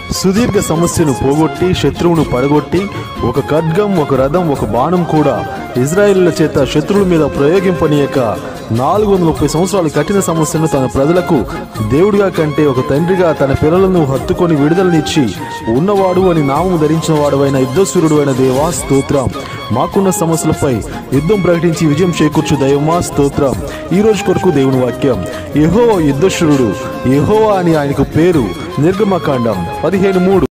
సుదీర్ఘ సమస్యను పోగొట్టి శత్రువును పడగొట్టి ఒక ఖడ్గం ఒక రథం ఒక బాణం కూడా ఇజ్రాయేళ్ల చేత శత్రువుల మీద ప్రయోగింపనీయక నాలుగు వందల ముప్పై సంవత్సరాల కఠిన సమస్యను తన ప్రజలకు దేవుడిగా కంటే ఒక తండ్రిగా తన పిల్లలను హత్తుకొని విడుదలనిచ్చి ఉన్నవాడు అని నామము ధరించిన వాడువైన యుద్ధసూరుడు అయిన దేవా స్తోత్రం మాకున్న సమస్యలపై యుద్ధం ప్రకటించి విజయం చేకూర్చు దైవమా స్తోత్రం ఈ రోజు కొరకు దేవుని వాక్యం యెహోవా యుద్ధశూరుడు యెహోవా అని ఆయనకు పేరు నిర్గమకాండం పదిహేను మూడు